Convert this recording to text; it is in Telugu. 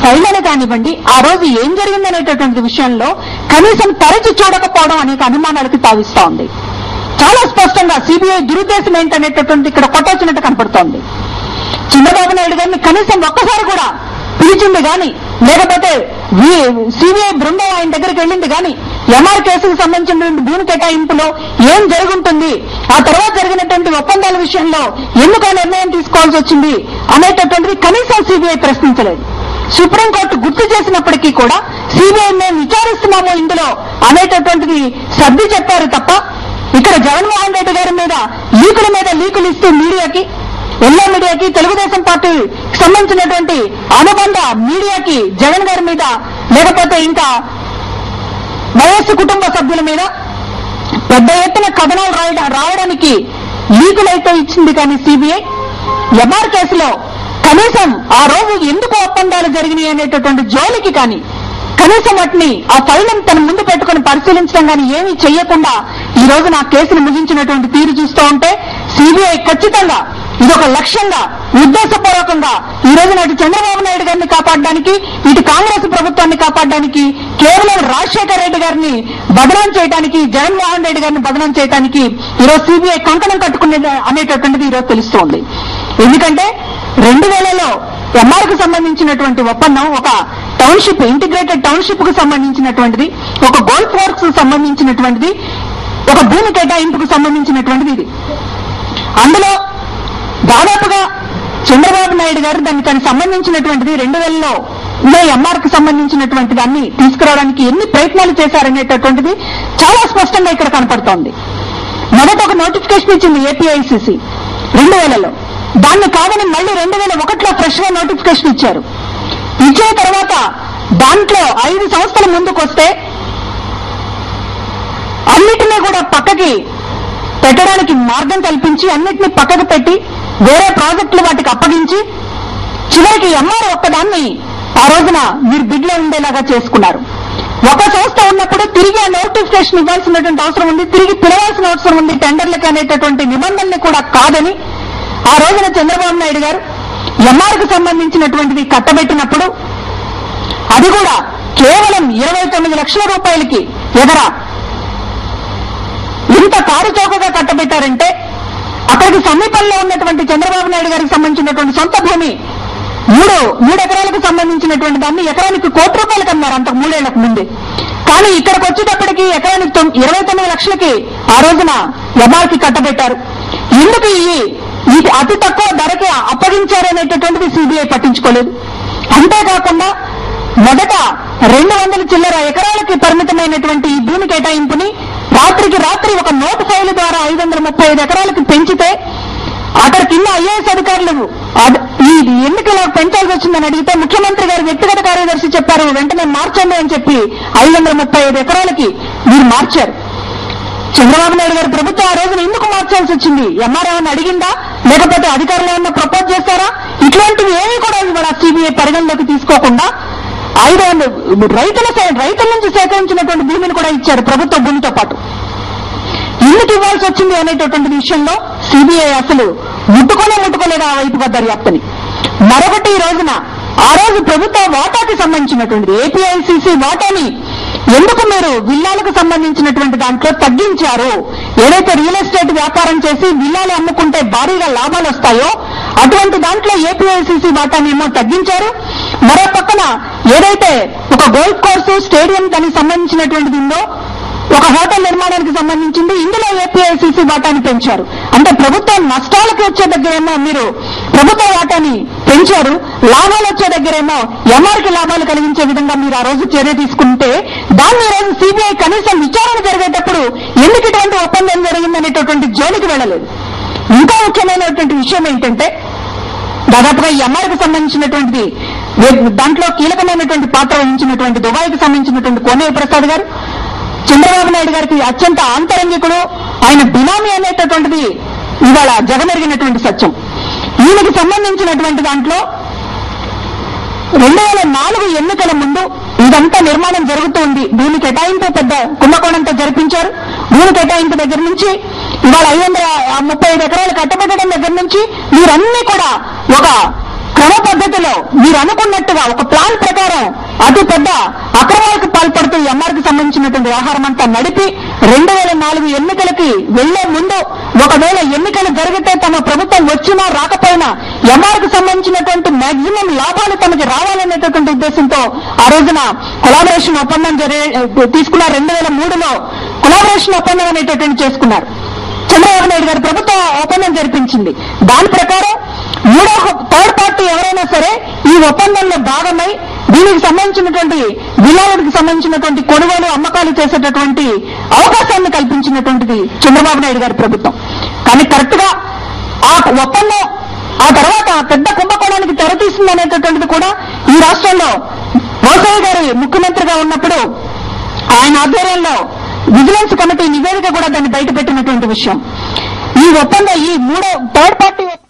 ఫైళ్ళని కానివ్వండి ఆ రోజు ఏం జరిగిందనేటటువంటి విషయంలో కనీసం తరచి చూడకపోవడం అనేక అనుమానాలకు తావిస్తా ఉంది చాలా స్పష్టంగా సిబిఐ దురుద్దేశం ఏంటనేటటువంటి ఇక్కడ కొట్టొచ్చినట్టు కనపడుతోంది చంద్రబాబు నాయుడు గారిని కనీసం ఒక్కసారి కూడా పిలిచింది గాని లేకపోతే సిబిఐ బృందం ఆయన దగ్గరికి వెళ్ళింది గాని ఎంఆర్ కేసుకు సంబంధించినటువంటి భూమి కేటాయింపులో ఏం జరుగుంటుంది ఆ తర్వాత జరిగినటువంటి ఒప్పందాల విషయంలో ఎందుకు ఆ నిర్ణయం తీసుకోవాల్సి వచ్చింది అనేటటువంటిది కనీసం సిబిఐ ప్రశ్నించలేదు సుప్రీంకోర్టు గుర్తు చేసినప్పటికీ కూడా సిబిఐ మేము విచారిస్తున్నాము ఇందులో అనేటటువంటిది సర్ది చెప్పారు తప్ప ఇక్కడ జగన్మోహన్ రెడ్డి గారి మీద లీకుల మీద లీకులు ఇస్తూ మీడియాకి ఎల్లో మీడియాకి తెలుగుదేశం పార్టీ సంబంధించినటువంటి అనుబంధ మీడియాకి జగన్ గారి మీద లేకపోతే ఇంకా వైఎస్ కుటుంబ సభ్యుల మీద పెద్ద ఎత్తున కథనాలు రాయడ- రావడానికి లీకులైతే ఇచ్చింది కానీ సిబిఐ ఎంఆర్ కేసులో కనీసం ఆ రోజు ఎందుకు ఒప్పందాలు జరిగినాయి అనేటటువంటి జోలికి కానీ కనీసం వాటిని ఆ ఫైల్ని తన ముందు పెట్టుకుని పరిశీలించడం కానీ ఏమీ చెయ్యకుండా ఈ రోజు నా కేసును ముగించినటువంటి తీరు చూస్తూ ఉంటే సిబిఐ ఖచ్చితంగా ఇదొక లక్ష్యంగా ఉద్దేశపూర్వకంగా ఈ రోజు నాటి చంద్రబాబు నాయుడు గారిని కాపాడడానికి ఇటు కాంగ్రెస్ ప్రభుత్వాన్ని కాపాడడానికి కేవలం రాజశేఖర రెడ్డి గారిని బదనాం చేయడానికి జగన్మోహన్ రెడ్డి గారిని బదనాం చేయడానికి ఈరోజు సిబిఐ కంకణం కట్టుకునే అనేటటువంటిది ఈరోజు తెలుస్తోంది ఎందుకంటే రెండు వేలలో ఎంఆర్ కు సంబంధించినటువంటి ఒప్పందం ఒక టౌన్షిప్ ఇంటిగ్రేటెడ్ టౌన్షిప్ కు సంబంధించినటువంటిది ఒక గోల్ఫ్ వర్క్స్ కు సంబంధించినటువంటిది ఒక భూమి కేటాయింపుకు సంబంధించినటువంటిది ఇది అందులో దాదాపుగా చంద్రబాబు నాయుడు గారు దానికి దానికి సంబంధించినటువంటిది రెండు వేలలో ఎంఆర్ కు సంబంధించినటువంటి దాన్ని తీసుకురావడానికి ఎన్ని ప్రయత్నాలు చేశారనేటటువంటిది చాలా స్పష్టంగా ఇక్కడ కనపడుతోంది మొదట ఒక నోటిఫికేషన్ ఇచ్చింది ఏపీఐసిసి రెండు వేలలో దాన్ని కాదని మళ్ళీ రెండు వేల ఒకటిలో ఫ్రెష్ గా నోటిఫికేషన్ ఇచ్చారు ఇచ్చిన తర్వాత దాంట్లో ఐదు సంస్థల ముందుకు వస్తే అన్నిటినీ కూడా పక్కకి పెట్టడానికి మార్గం కల్పించి అన్నిటినీ పక్కకు పెట్టి వేరే ప్రాజెక్టులు వాటికి అప్పగించి చివరికి ఎంఆర్ ఒక్కదాన్ని ఆ రోజున మీరు బిడ్లో ఉండేలాగా చేసుకున్నారు ఒక సంస్థ ఉన్నప్పుడు తిరిగి ఆ నోటిఫికేషన్ ఇవ్వాల్సినటువంటి అవసరం ఉంది తిరిగి పిలవాల్సిన అవసరం ఉంది టెండర్లకి అనేటటువంటి నిబంధనలు కూడా కాదని ఆ రోజున చంద్రబాబు నాయుడు గారు ఎంఆర్ కు సంబంధించినటువంటిది కట్టబెట్టినప్పుడు అది కూడా కేవలం ఇరవై తొమ్మిది లక్షల రూపాయలకి ఎదరా ఇంత కారు చౌకగా కట్టబెట్టారంటే అక్కడికి సమీపంలో ఉన్నటువంటి చంద్రబాబు నాయుడు గారికి సంబంధించినటువంటి సొంత భూమి మూడు మూడు ఎకరాలకు సంబంధించినటువంటి దాన్ని ఎకరానికి కోటి రూపాయలకు అన్నారు అంతకు మూడేళ్లకు ముందే కానీ ఇక్కడికి వచ్చేటప్పటికి ఎకరానికి తొమ్- ఇరవై తొమ్మిది లక్షలకి ఆ రోజున ఎంఆర్కి కట్టబెట్టారు ఎందుకు ఈ ఈ అతి తక్కువ ధరకి అప్పగించారు అనేటటువంటిది సిబిఐ పట్టించుకోలేదు అంతేకాకుండా మొదట రెండు వందల చిల్లర ఎకరాలకి పరిమితమైనటువంటి ఈ భూమి కేటాయింపుని రాత్రికి రాత్రి ఒక నోటు ఫైల్ ద్వారా ఐదు వందల ముప్పై ఐదు ఎకరాలకు పెంచితే అక్కడ కింద ఐఏఎస్ అధికారులు అద్- ఈ ఎన్నికలో పెంచాల్సి వచ్చిందని అడిగితే ముఖ్యమంత్రి గారు వ్యక్తిగత కార్యదర్శి చెప్పారు వెంటనే మార్చండి అని చెప్పి ఐదు వందల ముప్పై ఐదు ఎకరాలకి మీరు మార్చారు చంద్రబాబు నాయుడు గారి ప్రభుత్వం ఆ రోజున ఎందుకు మార్చాల్సి వచ్చింది ఎంఆర్ఓ అని అడిగిందా లేకపోతే అధికారులు ఏమన్నా ప్రపోజ్ చేస్తారా ఇట్లాంటివి ఏమీ కూడా ఇవాళ సిబిఐ పరిగణలోకి తీసుకోకుండా ఐదు వందల రైతుల సే- రైతుల నుంచి సేకరించినటువంటి భూమిని కూడా ఇచ్చారు ప్రభుత్వ భూమితో పాటు ఎందుకు ఇవ్వాల్సి వచ్చింది అనేటటువంటి విషయంలో సిబిఐ అసలు ముట్టుకోనే ముట్టుకోలేదు ఆ వైపుగా దర్యాప్తుని మరొకటి ఈ రోజున ఆ రోజు ప్రభుత్వ వాటాకి సంబంధించినటువంటిది ఏపీఐసిసి వాటాని ఎందుకు మీరు విల్లాలకు సంబంధించినటువంటి దాంట్లో తగ్గించారు ఏదైతే రియల్ ఎస్టేట్ వ్యాపారం చేసి విల్లాలు అమ్ముకుంటే భారీగా లాభాలు వస్తాయో అటువంటి దాంట్లో ఏపీఐసిసి వాటాని ఏమో తగ్గించారు మరో పక్కన ఏదైతే ఒక గోల్ఫ్ కోర్సు స్టేడియం దానికి సంబంధించినటువంటిది ఉందో ఒక హోటల్ నిర్మాణానికి సంబంధించింది ఇందులో ఏపీఐసిసి వాటాని పెంచారు అంటే ప్రభుత్వం నష్టాలకు వచ్చే దగ్గరేమో మీరు ప్రభుత్వ వాటాని పెంచారు లాభాలు వచ్చే దగ్గరేమో ఎంఆర్కి లాభాలు కలిగించే విధంగా మీరు ఆ రోజు చర్య తీసుకుంటే దాన్ని ఈ రోజు సిబిఐ కనీసం విచారణ జరిగేటప్పుడు ఎందుకు ఇటువంటి ఒప్పందం జరిగిందనేటటువంటి జోలికి వెళ్ళలేదు ఇంకా ముఖ్యమైనటువంటి విషయం ఏంటంటే దాదాపుగా ఈ ఎంఆర్కి సంబంధించినటువంటిది వే- దాంట్లో కీలకమైనటువంటి పాత్ర వహించినటువంటి దుబాయ్కి సంబంధించినటువంటి కోనేరు ప్రసాద్ గారు చంద్రబాబు నాయుడు గారికి అత్యంత ఆంతరంగికుడు ఆయన బినామీ అనేటటువంటిది ఇవాళ జగమెరిగినటువంటి సత్యం ఈయనకి సంబంధించినటువంటి దాంట్లో రెండు వేల నాలుగు ఎన్నికల ముందు ఇదంతా నిర్మాణం జరుగుతూ ఉంది భూమి కేటాయింపు పెద్ద కుంభకోణంతో జరిపించారు భూమి కేటాయింపు దగ్గర నుంచి ఇవాళ ఐదు వందల ముప్పై ఐదు ఎకరాలు కట్టబెట్టడం దగ్గర నుంచి మీరన్నీ కూడా ఒక క్రమ పద్ధతిలో మీరు అనుకున్నట్టుగా ఒక ప్లాన్ ప్రకారం అతి పెద్ద అక్రమాలకు పాల్పడుతూ ఎంఆర్కి సంబంధించినటువంటి వ్యవహారం అంతా నడిపి రెండు వేల నాలుగు ఎన్నికలకి వెళ్లే ముందు ఒకవేళ ఎన్నికలు జరిగితే తమ ప్రభుత్వం వచ్చినా రాకపోయినా ఎంఆర్కి సంబంధించినటువంటి మాక్సిమం లాభాలు తమకి రావాలనేటటువంటి ఉద్దేశంతో ఆ రోజున కొలాబరేషన్ ఒప్పందం జరి తీసుకున్న రెండు వేల మూడులో కొలాబరేషన్ ఒప్పందం అనేటటువంటి చేసుకున్నారు చంద్రబాబు నాయుడు గారి ప్రభుత్వం ఒప్పందం జరిపించింది దాని ప్రకారం మూడో థర్డ్ పార్టీ ఎవరైనా సరే ఈ ఒప్పందంలో భాగమై దీనికి సంబంధించినటువంటి విలాలకు సంబంధించినటువంటి కొనుగోలు అమ్మకాలు చేసేటటువంటి అవకాశాన్ని కల్పించినటువంటిది చంద్రబాబు నాయుడు గారి ప్రభుత్వం కానీ కరెక్ట్ గా ఆ ఒప్పందం ఆ తర్వాత పెద్ద కుంభకోణానికి తెరతీసింది అనేటటువంటిది కూడా ఈ రాష్ట్రంలో మోసయ్య గారి ముఖ్యమంత్రిగా ఉన్నప్పుడు ఆయన ఆధ్వర్యంలో విజిలెన్స్ కమిటీ నివేదిక కూడా దాన్ని బయటపెట్టినటువంటి విషయం ఈ ఒప్పందం ఈ మూడో థర్డ్ పార్టీ